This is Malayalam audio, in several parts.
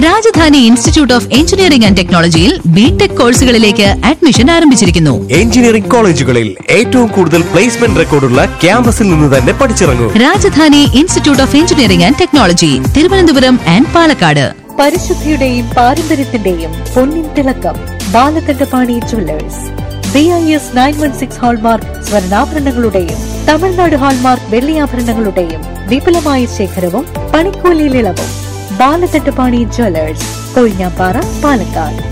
Rajdhani institute of engineering and ടെക്നോളജിയിൽ ബിടെക് കോഴ്സുകളിലേക്ക് അഡ്മിഷൻ ആരംഭിച്ചിരിക്കുന്നു എഞ്ചിനീയറിംഗ് കോളേജുകളിൽ ഏറ്റവും കൂടുതൽ പ്ലേസ്മെന്റ് റെക്കോർഡുള്ള ക്യാമ്പസിൽ നിന്ന് തന്നെ പഠിച്ചിറങ്ങൂ Rajadhani institute of engineering and technology Thiruvananthapuram and Palakkad പരിശുദ്ധിയുടെയും പാരമ്പര്യത്തിന്റെയും പൊന്നിൻ തിളക്കം Balakandapani jewellers B I S nine one six hallmark സ്വർണ്ണാഭരണങ്ങളുടെയും തമിഴ്നാട് ഹാൾമാർക്ക് വെള്ളിയാഭരണങ്ങളുടെയും വിപുലമായ ശേഖരവും പണിക്കൂലിയിൽ ഇളവും Balakandapani jewellers Kozhinjampara Palakkad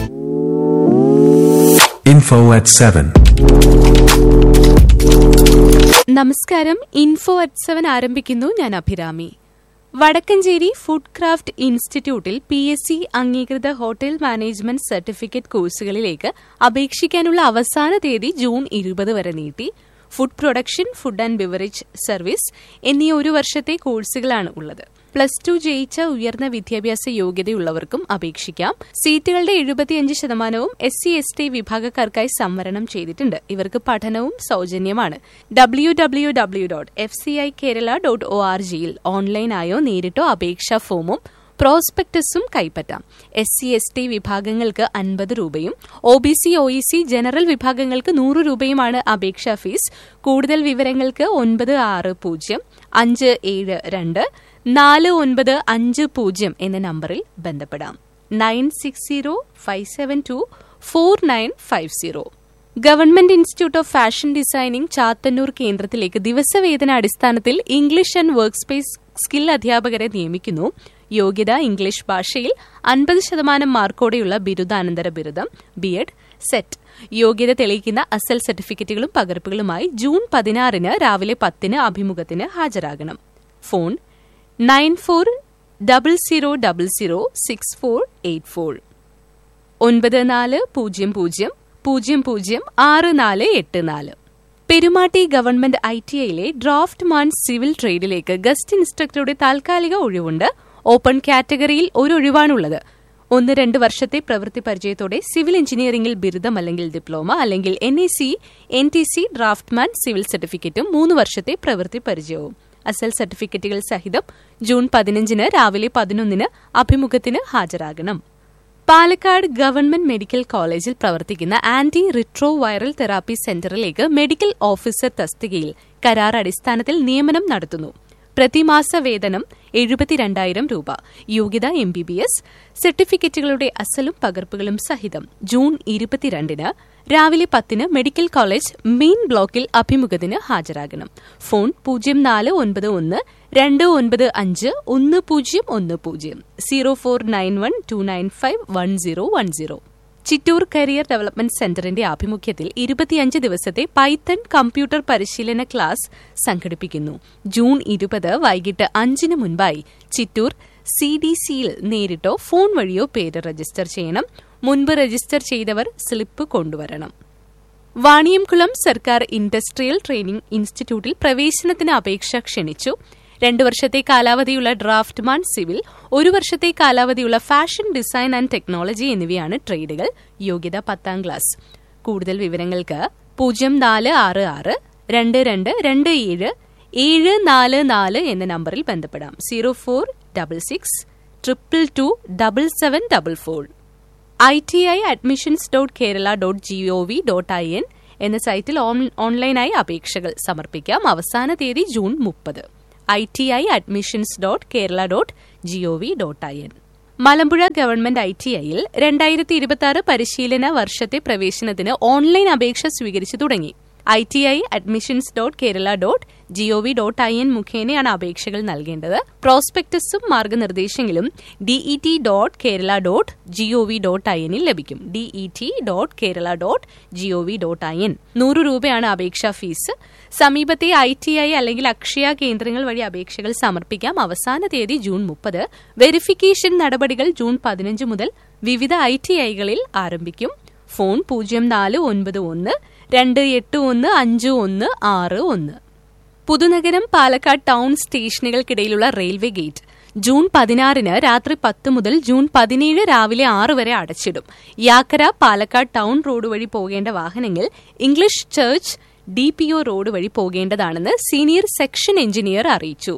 Info at 7. നമസ്കാരം ഇൻഫോ അറ്റ് സെവൻ ആരംഭിക്കുന്നു ഞാൻ അഭിരാമി വടക്കഞ്ചേരി ഫുഡ് ക്രാഫ്റ്റ് ഇൻസ്റ്റിറ്റ്യൂട്ടിൽ പി എസ് സി അംഗീകൃത ഹോട്ടൽ മാനേജ്മെന്റ് സർട്ടിഫിക്കറ്റ് കോഴ്സുകളിലേക്ക് അപേക്ഷിക്കാനുള്ള അവസാന തീയതി ജൂൺ ഇരുപത് വരെ നീട്ടി food production food and beverage service എന്നീ ഒരു വർഷത്തെ കോഴ്സുകളാണ് ഉള്ളത് പ്ലസ് ടു ജയിച്ച ഉയർന്ന വിദ്യാഭ്യാസ യോഗ്യതയുള്ളവർക്കും അപേക്ഷിക്കാം സീറ്റുകളുടെ എഴുപത്തിയഞ്ച് ശതമാനവും എസ് സി എസ് ടി വിഭാഗക്കാർക്കായി സംവരണം ചെയ്തിട്ടുണ്ട് ഇവർക്ക് പഠനവും സൗജന്യമാണ് W W W dot F C I Kerala dot O R ജിയിൽ ഓൺലൈനായോ നേരിട്ടോ അപേക്ഷാ ഫോമും പ്രോസ്പെക്ടസും കൈപ്പറ്റാം എസ് സി എസ് ടി വിഭാഗങ്ങൾക്ക് അൻപത് രൂപയും O B C O E C general വിഭാഗങ്ങൾക്ക് നൂറ് രൂപയുമാണ് അപേക്ഷാ ഫീസ് കൂടുതൽ വിവരങ്ങൾക്ക് ഒൻപത് ആറ് പൂജ്യം അഞ്ച് ഏഴ് രണ്ട് നാല് ഒൻപത് അഞ്ച് പൂജ്യം എന്ന നമ്പറിൽ ബന്ധപ്പെടാം nine six zero five seven two four nine five zero government institute of fashion designing Chathannoor കേന്ദ്രത്തിലേക്ക് ദിവസവേതന അടിസ്ഥാനത്തിൽ English and work space skill അധ്യാപകരെ നിയമിക്കുന്നു യോഗ്യത ഇംഗ്ലീഷ് ഭാഷയിൽ അൻപത് ശതമാനം മാർക്കോടെയുള്ള ബിരുദാനന്തര ബിരുദം ബി എഡ് സെറ്റ് യോഗ്യത തെളിയിക്കുന്ന അസൽ സർട്ടിഫിക്കറ്റുകളും പകർപ്പുകളുമായി ജൂൺ പതിനാറിന് രാവിലെ പത്തിന് അഭിമുഖത്തിന് ഹാജരാകണം phone nine four double zero double zero six four eight four ഒൻപത് നാല് പൂജ്യം പൂജ്യം പൂജ്യം പൂജ്യം ആറ് നാല് എട്ട് നാല് പെരുമാട്ടി ഗവൺമെന്റ് ഐ ടി ഐയിലെ ഡ്രാഫ്റ്റ് മാൻ സിവിൽ ട്രേഡിലേക്ക് ഗസ്റ്റ് ഇൻസ്ട്രക്ടറുടെ താൽക്കാലിക ഒഴിവുണ്ട് ഓപ്പൺ കാറ്റഗറിയിൽ ഒരു ഒഴിവാണുള്ളത് ഒന്ന് രണ്ട് വർഷത്തെ പ്രവൃത്തി പരിചയത്തോടെ സിവിൽ എഞ്ചിനീയറിംഗിൽ ബിരുദം അല്ലെങ്കിൽ ഡിപ്ലോമ അല്ലെങ്കിൽ N A C N T C draftsman civil സർട്ടിഫിക്കറ്റും മൂന്ന് വർഷത്തെ പ്രവൃത്തി പരിചയവും അസൽ സർട്ടിഫിക്കറ്റുകൾ സഹിതം ജൂൺ പതിനഞ്ചിന് രാവിലെ പതിനൊന്നിന് അഭിമുഖത്തിന് ഹാജരാകണം പാലക്കാട് ഗവൺമെന്റ് മെഡിക്കൽ കോളേജിൽ പ്രവർത്തിക്കുന്ന ആന്റി റിട്രോ വൈറൽ തെറാപ്പി സെന്ററിലേക്ക് മെഡിക്കൽ ഓഫീസർ തസ്തികയിൽ കരാർ അടിസ്ഥാനത്തിൽ നിയമനം നടത്തുന്നു പ്രതിമാസ വേതനം എഴുപത്തിരണ്ടായിരം രൂപ യോഗ്യത എം ബി ബി എസ് സർട്ടിഫിക്കറ്റുകളുടെ അസലും പകർപ്പുകളും സഹിതം ജൂൺ ഇരുപത്തിരണ്ടിന് രാവിലെ പത്തിന് മെഡിക്കൽ കോളേജ് മെയിൻ ബ്ലോക്കിൽ അഭിമുഖത്തിന് ഹാജരാകണം ഫോൺ പൂജ്യം നാല് ഒൻപത് ഒന്ന് രണ്ട് ഒൻപത് അഞ്ച് ഒന്ന് പൂജ്യം ഒന്ന് പൂജ്യം zero four nine one two nine five one zero one zero Chittur career development സെന്ററിന്റെ ആഭിമുഖ്യത്തിൽ ഇരുപത്തിയഞ്ച് ദിവസത്തെ പൈത്തൺ കമ്പ്യൂട്ടർ പരിശീലന ക്ലാസ് സംഘടിപ്പിക്കുന്നു ജൂൺ ഇരുപത് വൈകിട്ട് അഞ്ചിന് മുൻപായി ചിറ്റൂർ സി ഡി സിയിൽ നേരിട്ടോ ഫോൺ വഴിയോ പേര് രജിസ്റ്റർ ചെയ്യണം മുൻപ് രജിസ്റ്റർ ചെയ്തവർ സ്ലിപ്പ് കൊണ്ടുവരണം വാണിയംകുളം സർക്കാർ ഇൻഡസ്ട്രിയൽ ട്രെയിനിംഗ് ഇൻസ്റ്റിറ്റ്യൂട്ടിൽ പ്രവേശനത്തിന് അപേക്ഷ ക്ഷണിച്ചു രണ്ടു വർഷത്തെ കാലാവധിയുള്ള ഡ്രാഫ്റ്റ്മാൻ സിവിൽ ഒരു വർഷത്തെ കാലാവധിയുള്ള ഫാഷൻ ഡിസൈൻ ആൻഡ് ടെക്നോളജി എന്നിവയാണ് ട്രേഡുകൾ യോഗ്യത പത്താം ക്ലാസ് കൂടുതൽ വിവരങ്ങൾക്ക് പൂജ്യം നാല് ആറ് ആറ് രണ്ട് രണ്ട് രണ്ട് ഏഴ് ഏഴ് നാല് നാല് എന്ന നമ്പറിൽ ബന്ധപ്പെടാം zero four double six triple two double seven double four I T I admissions dot Kerala dot G O V dot I N എന്ന സൈറ്റിൽ ഓൺലൈനായി അപേക്ഷകൾ സമർപ്പിക്കാം അവസാന തീയതി ജൂൺ മുപ്പത് I T I admissions dot Kerala dot G O V dot I N Malampuzha government I T ഐയിൽ രണ്ടായിരത്തി ഇരുപത്തി ആറ് പരിശീലന വർഷത്തെ പ്രവേശനത്തിന് ഓൺലൈൻ അപേക്ഷ സ്വീകരിച്ചു തുടങ്ങി I T I admissions dot Kerala dot G O V dot I N മുഖേനയാണ് അപേക്ഷകൾ നൽകേണ്ടത് പ്രോസ്പെക്ടസും മാർഗനിർദ്ദേശങ്ങളും D E T dot Kerala dot G O V dot I എന്നിൽ ലഭിക്കും D E T dot Kerala dot G O V dot I N നൂറ് രൂപയാണ് അപേക്ഷാ ഫീസ് സമീപത്തെ ഐ ടി ഐ അല്ലെങ്കിൽ അക്ഷയ കേന്ദ്രങ്ങൾ വഴി അപേക്ഷകൾ സമർപ്പിക്കാം അവസാന തീയതി ജൂൺ മുപ്പത് വെരിഫിക്കേഷൻ നടപടികൾ ജൂൺ പതിനഞ്ച് മുതൽ വിവിധ ഐ ടി ഐകളിൽ ആരംഭിക്കും ഫോൺ പൂജ്യം നാല് ഒൻപത് ഒന്ന് രണ്ട് എട്ട് ഒന്ന് അഞ്ച് ഒന്ന് ആറ് ഒന്ന് പുതുനഗരം പാലക്കാട് ടൗൺ സ്റ്റേഷനുകൾക്കിടയിലുള്ള റെയിൽവേ ഗേറ്റ് ജൂൺ പതിനാറിന് രാത്രി പത്ത് മുതൽ ജൂൺ പതിനേഴ് രാവിലെ ആറ് വരെ അടച്ചിടും യാക്കര പാലക്കാട് ടൗൺ റോഡ് വഴി പോകേണ്ട വാഹനങ്ങൾ English church D P O road വഴി പോകേണ്ടതാണെന്ന് സീനിയർ സെക്ഷൻ എഞ്ചിനീയർ അറിയിച്ചു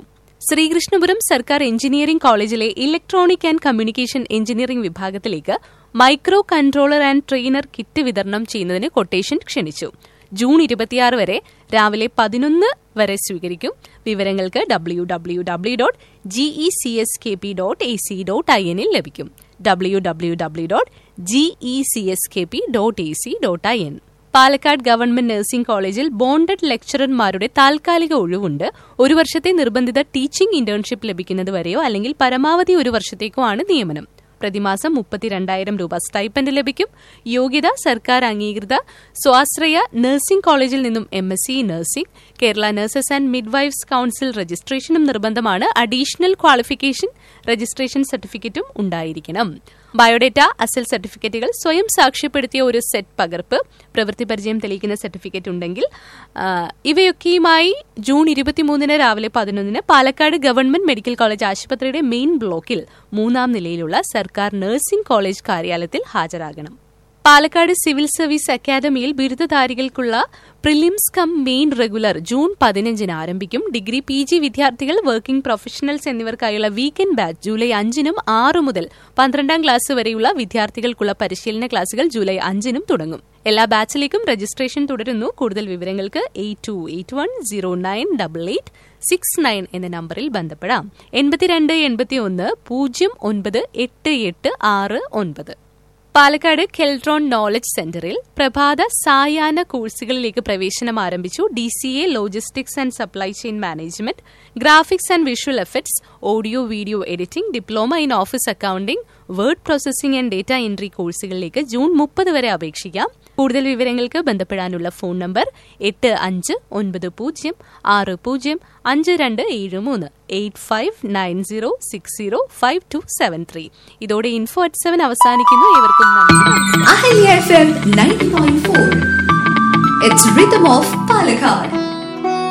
ശ്രീകൃഷ്ണപുരം സർക്കാർ എഞ്ചിനീയറിംഗ് കോളേജിലെ ഇലക്ട്രോണിക് ആൻഡ് കമ്മ്യൂണിക്കേഷൻ എഞ്ചിനീയറിംഗ് വിഭാഗത്തിലേക്ക് microcontroller and trainer kit വിതരണം ചെയ്യുന്നതിന് കൊട്ടേഷൻ ക്ഷണിച്ചു ജൂൺ ഇരുപത്തിയാറ് വരെ രാവിലെ പതിനൊന്ന് വരെ സ്വീകരിക്കും വിവരങ്ങൾക്ക് W W W dot G E C S K P dot A C dot I എനിൽ ലഭിക്കും W W W dot G E C S K P dot A C dot I N Palakkad government nursing കോളേജിൽ ബോണ്ടഡ് ലെക്ചറർമാരുടെ താൽക്കാലിക ഒഴിവുണ്ട് ഒരു വർഷത്തെ നിർബന്ധിത ടീച്ചിംഗ് ഇന്റേൺഷിപ്പ് ലഭിക്കുന്നത് വരെയോ അല്ലെങ്കിൽ പരമാവധി ഒരു വർഷത്തേക്കോ ആണ് നിയമനം പ്രതിമാസം മുപ്പത്തിരണ്ടായിരം രൂപ സ്റ്റൈപ്പൻഡ് ലഭിക്കും യോഗ്യത സർക്കാർ അംഗീകൃത സ്വാശ്രയ നഴ്സിംഗ് കോളേജിൽ നിന്നും M S C nursing Kerala nurses and midwives council രജിസ്ട്രേഷനും നിർബന്ധമാണ് അഡീഷണൽ ക്വാളിഫിക്കേഷൻ രജിസ്ട്രേഷൻ സർട്ടിഫിക്കറ്റും ഉണ്ടായിരിക്കണം ബയോഡേറ്റ അസൽ സർട്ടിഫിക്കറ്റുകൾ സ്വയം സാക്ഷ്യപ്പെടുത്തിയ ഒരു സെറ്റ് പകർപ്പ് പ്രവൃത്തി പരിചയം തെളിയിക്കുന്ന സർട്ടിഫിക്കറ്റ് ഉണ്ടെങ്കിൽ ആ, ഇവയൊക്കെയുമായി ജൂൺ ഇരുപത്തിമൂന്നിന് രാവിലെ പതിനൊന്നിന് പാലക്കാട് ഗവൺമെന്റ് മെഡിക്കൽ കോളേജ് ആശുപത്രിയുടെ മെയിൻ ബ്ലോക്കിൽ മൂന്നാം നിലയിലുള്ള സർക്കാർ നഴ്സിംഗ് കോളേജ് കാര്യാലയത്തിൽ ഹാജരാകണം പാലക്കാട് സിവിൽ സർവീസ് അക്കാദമിയിൽ ബിരുദധാരികൾക്കുള്ള prelims cum main regular June പതിനഞ്ചിന് ആരംഭിക്കും ഡിഗ്രി പി ജി വിദ്യാർത്ഥികൾ വർക്കിംഗ് പ്രൊഫഷണൽസ് എന്നിവർക്കായുള്ള വീക്കെൻഡ് ബാച്ച് ജൂലൈ അഞ്ചിനും ആറ് മുതൽ പന്ത്രണ്ടാം ക്ലാസ് വരെയുള്ള വിദ്യാർത്ഥികൾക്കുള്ള പരിശീലന ക്ലാസുകൾ ജൂലൈ അഞ്ചിനും തുടങ്ങും എല്ലാ ബാച്ചിലേക്കും രജിസ്ട്രേഷൻ തുടരുന്നു കൂടുതൽ വിവരങ്ങൾക്ക് eight two eight one zero nine double eight six nine എന്ന നമ്പറിൽ ബന്ധപ്പെടാം എൺപത്തിരണ്ട് എൺപത്തി ഒന്ന് പൂജ്യം ഒൻപത് എട്ട് എട്ട് ആറ് ഒൻപത് പാലക്കാട് കെൽട്രോൺ നോളജ് സെന്ററിൽ പ്രഭാത സായാഹ്ന കോഴ്സുകളിലേക്ക് പ്രവേശനം ആരംഭിച്ചു D C A logistics and supply chain management graphics and visual effects audio video editing diploma in office accounting word processing and data entry കോഴ്സുകളിലേക്ക് ജൂൺ മുപ്പത് വരെ അപേക്ഷിക്കാം കൂടുതൽ വിവരങ്ങൾക്ക് ബന്ധപ്പെടാനുള്ള ഫോൺ നമ്പർ എട്ട് അഞ്ച് ഒൻപത് പൂജ്യം ആറ് പൂജ്യം അഞ്ച് രണ്ട് ഏഴ് മൂന്ന് eight five nine zero six zero five two seven three ഇതോടെ ഇൻഫോ അറ്റ് സെവൻ അവസാനിക്കുന്നു ഏവർക്കും നന്ദി Ahilya FM 90.4. It's Rhythm of Palakkad.